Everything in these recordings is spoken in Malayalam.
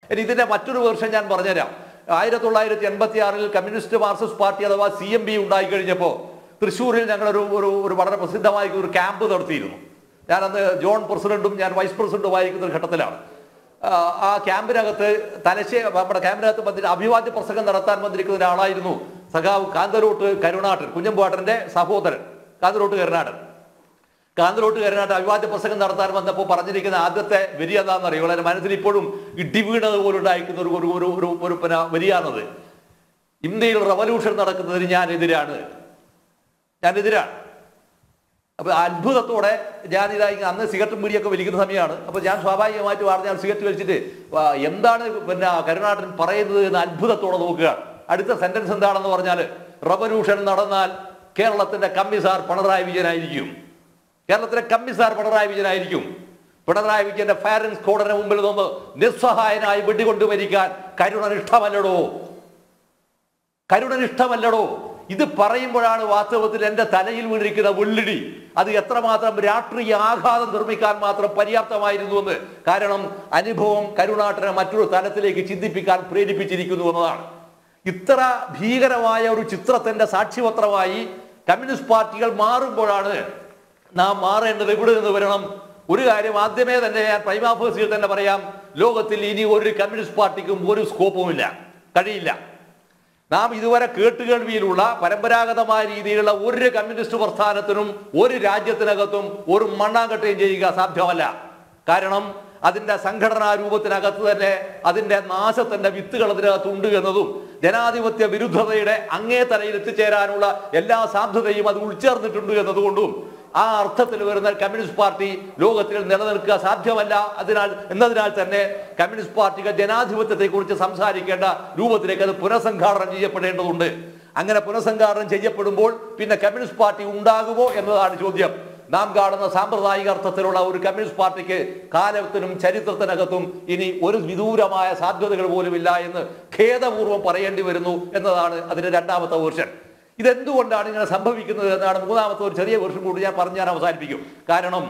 ഇനി ഇതിന്റെ മറ്റൊരു വേർഷൻ ഞാൻ പറഞ്ഞുതരാം ആയിരത്തി തൊള്ളായിരത്തി എൺപത്തി ആറിൽ കമ്മ്യൂണിസ്റ്റ് മാർക്സിസ്റ്റ് പാർട്ടി അഥവാ സി എം ബി ഉണ്ടായി കഴിഞ്ഞപ്പോൾ തൃശ്ശൂരിൽ ഞങ്ങളൊരു ഒരു ഒരു വളരെ പ്രസിദ്ധമായ ഒരു ക്യാമ്പ് നടത്തിയിരുന്നു ഞാനന്ന് ജോൺ പ്രസിഡന്റും ഞാൻ വൈസ് പ്രസിഡന്റും ആയിരിക്കുന്ന ഒരു ഘട്ടത്തിലാണ് ആ, ആ ക്യാമ്പിനകത്ത് തലശ്ശേ നമ്മുടെ ക്യാമ്പിനകത്ത് വന്നിട്ട് അഭിവാദ്യ പ്രസംഗം നടത്താൻ വന്നിരിക്കുന്ന ഒരാളായിരുന്നു സഖാവ് കാന്തരോട്ട് കരുണാട്ടൻ കുഞ്ഞമ്പുവാട്ടന്റെ സഹോദരൻ കാന്തരോട്ട് കരുണാടൻ കാന്തലോട്ട് കരുനാട്ട് അഭിവാദ്യ പ്രസംഗം നടത്താൻ വന്നപ്പോൾ പറഞ്ഞിരിക്കുന്ന ആദ്യത്തെ വരി എന്താണെന്നറിയോ വളരെ മനസ്സിൽ ഇപ്പോഴും ഇടി വീണത് പോലെ ഉണ്ടായിരിക്കുന്ന ഒരു ഒരു ഒരു ഒരു ഒരു പിന്നെ വരിയാണത് ഇന്ത്യയിൽ റവല്യൂഷൻ നടക്കുന്നതിന് ഞാൻ എതിരാണ് ഞാൻ എതിരാണ് അപ്പൊ അത്ഭുതത്തോടെ ഞാൻ ഇതാ ഇങ്ങ് അന്ന് സിഗരറ്റും ബീഡിയൊക്കെ വലിക്കുന്ന സമയമാണ് അപ്പൊ ഞാൻ സ്വാഭാവികമായിട്ട് പറഞ്ഞ ഞാൻ സിഗരറ്റ് വലിച്ചിട്ട് ആ, എന്താണ് പിന്നെ കരുണാടൻ പറയുന്നത് എന്ന് അത്ഭുതത്തോടെ നോക്കുക അടുത്ത സെന്റൻസ് എന്താണെന്ന് പറഞ്ഞാൽ റവല്യൂഷൻ നടന്നാൽ കേരളത്തിന്റെ കമ്മിസാർ പിണറായി വിജയനായിരിക്കും കേരളത്തിലെ കമ്മിസാർ പിണറായി വിജയനായിരിക്കും പിണറായി വിജയന്റെ ഫയറിംഗ് സ്ക്വാഡിന് മുമ്പിൽ നിന്ന് നിസ്സഹായനായി വെടികൊണ്ട് മരിക്കാൻ കരുണൻ ഇഷ്ടമല്ലടോ കരുണൻ ഇഷ്ടമല്ലടോ ഇത് പറയുമ്പോഴാണ് വാസ്തവത്തിൽ എന്റെ തലയിൽ വീണിരിക്കുന്ന വെള്ളിടി അത് എത്രമാത്രം രാഷ്ട്രീയ ആഘാതം നിർമ്മിക്കാൻ മാത്രം പര്യാപ്തമായിരുന്നു എന്ന് കാരണം അനുഭവം കരുണാട്ടനെ മറ്റൊരു തലത്തിലേക്ക് ചിന്തിപ്പിക്കാൻ പ്രേരിപ്പിച്ചിരിക്കുന്നു എന്നതാണ് ഇത്ര ഭീകരമായ ഒരു ചിത്രത്തിന്റെ സാക്ഷ്യപത്രമായി കമ്മ്യൂണിസ്റ്റ് പാർട്ടികൾ മാറുമ്പോഴാണ് നാം മാറേണ്ടത് എവിടെ നിന്ന് വരണം ഒരു കാര്യം ആദ്യമേ തന്നെ ഞാൻ പ്രൈമാഫേസിൽ തന്നെ പറയാം ലോകത്തിൽ ഇനി ഒരു കമ്മ്യൂണിസ്റ്റ് പാർട്ടിക്കും ഒരു സ്കോപ്പുമില്ല കഴിയില്ല നാം ഇതുവരെ കേട്ടുകേൾവിയിലുള്ള പരമ്പരാഗതമായ രീതിയിലുള്ള ഒരു കമ്മ്യൂണിസ്റ്റ് പ്രസ്ഥാനത്തിനും ഒരു രാജ്യത്തിനകത്തും ഒരു മണ്ണാങ്കട്ടയും ചെയ്യുക സാധ്യമല്ല കാരണം അതിന്റെ സംഘടനാ രൂപത്തിനകത്ത് തന്നെ അതിന്റെ നാശത്തിന്റെ വിത്തുകൾ അതിനകത്ത് ഉണ്ട് എന്നതും ജനാധിപത്യ വിരുദ്ധതയുടെ അങ്ങേ തലയിൽ എത്തിച്ചേരാനുള്ള എല്ലാ സാധ്യതയും അത് ഉൾച്ചേർന്നിട്ടുണ്ട് എന്നതുകൊണ്ടും ആ അർത്ഥത്തിൽ വരുന്ന കമ്മ്യൂണിസ്റ്റ് പാർട്ടി ലോകത്തിൽ നിലനിൽക്കുക സാധ്യമല്ല അതിനാൽ എന്നതിനാൽ തന്നെ കമ്മ്യൂണിസ്റ്റ് പാർട്ടികൾ ജനാധിപത്യത്തെ കുറിച്ച് സംസാരിക്കേണ്ട രൂപത്തിലേക്ക് അത് പുനഃസംഘാടനം ചെയ്യപ്പെടേണ്ടതുണ്ട് അങ്ങനെ പുനഃസംഘാടനം ചെയ്യപ്പെടുമ്പോൾ പിന്നെ കമ്മ്യൂണിസ്റ്റ് പാർട്ടി ഉണ്ടാകുമോ എന്നതാണ് ചോദ്യം നാം കാണുന്ന സാമ്പ്രദായിക അർത്ഥത്തിലുള്ള ഒരു കമ്മ്യൂണിസ്റ്റ് പാർട്ടിക്ക് കാലത്തിനും ചരിത്രത്തിനകത്തും ഇനി ഒരു വിദൂരമായ സാധ്യതകൾ പോലുമില്ല എന്ന് ഖേദപൂർവ്വം പറയേണ്ടി വരുന്നു എന്നതാണ് അതിന്റെ രണ്ടാമത്തെ വേർഷൻ ഇതെന്തുകൊണ്ടാണ് ഇങ്ങനെ സംഭവിക്കുന്നത് എന്നാണ് മൂന്നാമത്തെ ഒരു ചെറിയ വേർഷൻ കൂടി ഞാൻ പറഞ്ഞ് ഞാൻ അവസാനിപ്പിക്കും കാരണം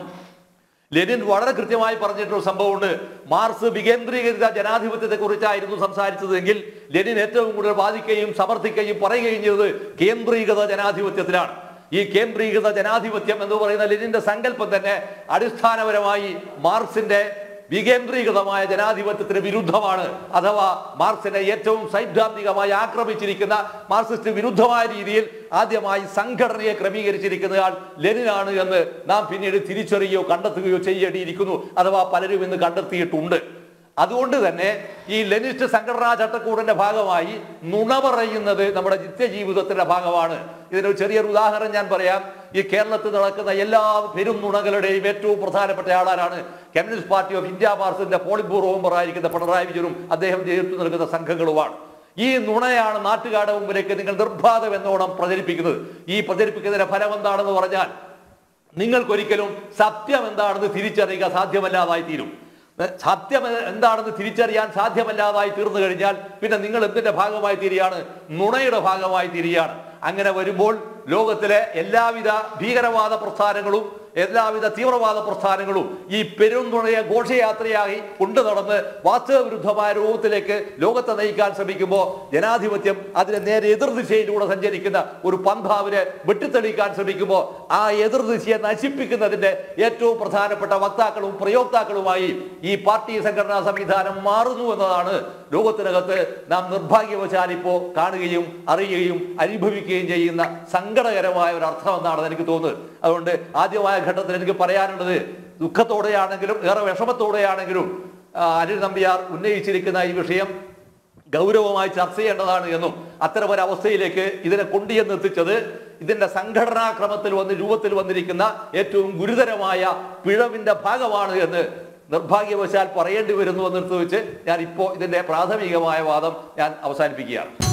ലെനിൻ വളരെ കൃത്യമായി പറഞ്ഞിട്ടൊരു സംഭവമുണ്ട് മാർക്സ് വികേന്ദ്രീകൃത ജനാധിപത്യത്തെ കുറിച്ചായിരുന്നു സംസാരിച്ചതെങ്കിൽ ലെനിൻ ഏറ്റവും കൂടുതൽ ബാധിക്കുകയും സമർത്ഥിക്കുകയും പറയുകയും ചെയ്തത് കേന്ദ്രീകൃത ജനാധിപത്യത്തിലാണ് ഈ കേന്ദ്രീകൃത ജനാധിപത്യം എന്ന് പറയുന്ന ലെനിന്റെ സങ്കല്പം തന്നെ അടിസ്ഥാനപരമായി മാർക്സിന്റെ വികേന്ദ്രീകൃതമായ ജനാധിപത്യത്തിന് വിരുദ്ധമാണ് അഥവാ മാർക്സിനെ ഏറ്റവും സൈദ്ധാന്തികമായി ആക്രമിച്ചിരിക്കുന്ന മാർക്സിസ്റ്റ് വിരുദ്ധമായ രീതിയിൽ ആദ്യമായി സംഘടനയെ ക്രമീകരിച്ചിരിക്കുന്നയാൾ ലെനിനാണ് എന്ന് നാം പിന്നീട് തിരിച്ചറിയുകയോ കണ്ടെത്തുകയോ ചെയ്യേണ്ടിയിരിക്കുന്നു അഥവാ പലരും ഇന്ന് കണ്ടെത്തിയിട്ടുണ്ട് അതുകൊണ്ട് തന്നെ ഈ ലെനിസ്റ്റ് സംഘടനാ ചട്ടക്കൂടിന്റെ ഭാഗമായി നുണ പറയുന്നത് നമ്മുടെ നിത്യജീവിതത്തിന്റെ ഭാഗമാണ് ഇതിനൊരു ചെറിയൊരു ഉദാഹരണം ഞാൻ പറയാം ഈ കേരളത്തിൽ നടക്കുന്ന എല്ലാ പെരും നുണകളുടെയും ഏറ്റവും പ്രധാനപ്പെട്ട ആളാരാണ് കമ്മ്യൂണിസ്റ്റ് പാർട്ടി ഓഫ് ഇന്ത്യ മാർക്സിന്റെ പോളിറ്റ് ബ്യൂറോ മെമ്പർ ആയിരിക്കുന്ന പിണറായി വിജയനും അദ്ദേഹം നേതൃത്വം നൽകുന്ന സംഘങ്ങളുമാണ് ഈ നുണയാണ് നാട്ടുകാരുടെ മുമ്പിലേക്ക് നിങ്ങൾ നിർബാധം എന്നോണം പ്രചരിപ്പിക്കുന്നത് ഈ പ്രചരിപ്പിക്കുന്നതിന്റെ ഫലം എന്താണെന്ന് പറഞ്ഞാൽ നിങ്ങൾക്കൊരിക്കലും സത്യം എന്താണെന്ന് തിരിച്ചറിയുക സാധ്യമല്ലാതായി തീരും സത്യം എന്താണെന്ന് തിരിച്ചറിയാൻ സാധ്യമല്ലാതായി തീർന്നു കഴിഞ്ഞാൽ പിന്നെ നിങ്ങൾ എന്തിന്റെ ഭാഗമായി തീരുകയാണ് നുണയുടെ ഭാഗമായി തീരുകയാണ് അങ്ങനെ വരുമ്പോൾ ലോകത്തിലെ എല്ലാവിധ ഭീകരവാദ പ്രസ്ഥാനങ്ങളും എല്ലാവിധ തീവ്രവാദ പ്രസ്ഥാനങ്ങളും ഈ പെരുന്നുണയെ ഘോഷയാത്രയായി കൊണ്ടു നടന്ന് വാസ്തവവിരുദ്ധമായ രൂപത്തിലേക്ക് ലോകത്തെ നയിക്കാൻ ശ്രമിക്കുമ്പോൾ ജനാധിപത്യം അതിന് നേരെ എതിർദിശയിലൂടെ സഞ്ചരിക്കുന്ന ഒരു പന്ഥാവിനെ വെട്ടിത്തെളിക്കാൻ ശ്രമിക്കുമ്പോൾ ആ എതിർദിശയെ നശിപ്പിക്കുന്നതിന്റെ ഏറ്റവും പ്രധാനപ്പെട്ട വക്താക്കളും പ്രയോക്താക്കളുമായി ഈ പാർട്ടി സംഘടനാ സംവിധാനം മാറുന്നു എന്നതാണ് ലോകത്തിനകത്ത് നാം നിർഭാഗ്യവശാൽ ഇപ്പോ കാണുകയും അറിയുകയും അനുഭവിക്കുകയും ചെയ്യുന്ന സങ്കടകരമായ ഒരു അർത്ഥം എന്നാണ് എനിക്ക് തോന്നുന്നത് അതുകൊണ്ട് ആദ്യമായ ഘട്ടത്തിൽ എനിക്ക് പറയാനുള്ളത് ദുഃഖത്തോടെയാണെങ്കിലും ഏറെ വിഷമത്തോടെയാണെങ്കിലും ആ, അനിൽ നമ്പ്യാർ ഉന്നയിച്ചിരിക്കുന്ന ഈ വിഷയം ഗൗരവമായി ചർച്ച ചെയ്യേണ്ടതാണ് എന്നും അത്തരം ഒരു അവസ്ഥയിലേക്ക് ഇതിനെ കൊണ്ടുചെന്ന് എത്തിച്ചത് ഇതിന്റെ സംഘടനാക്രമത്തിൽ വന്ന് രൂപത്തിൽ വന്നിരിക്കുന്ന ഏറ്റവും ഗുരുതരമായ പിഴവിന്റെ ഭാഗമാണ് എന്ന് നിർഭാഗ്യവശാൽ പറയേണ്ടി വരുന്നു എന്നെടുത്ത് വെച്ച് ഞാൻ ഇപ്പോൾ ഇതിന്റെ പ്രാഥമികമായ വാദം ഞാൻ അവസാനിപ്പിക്കുകയാണ്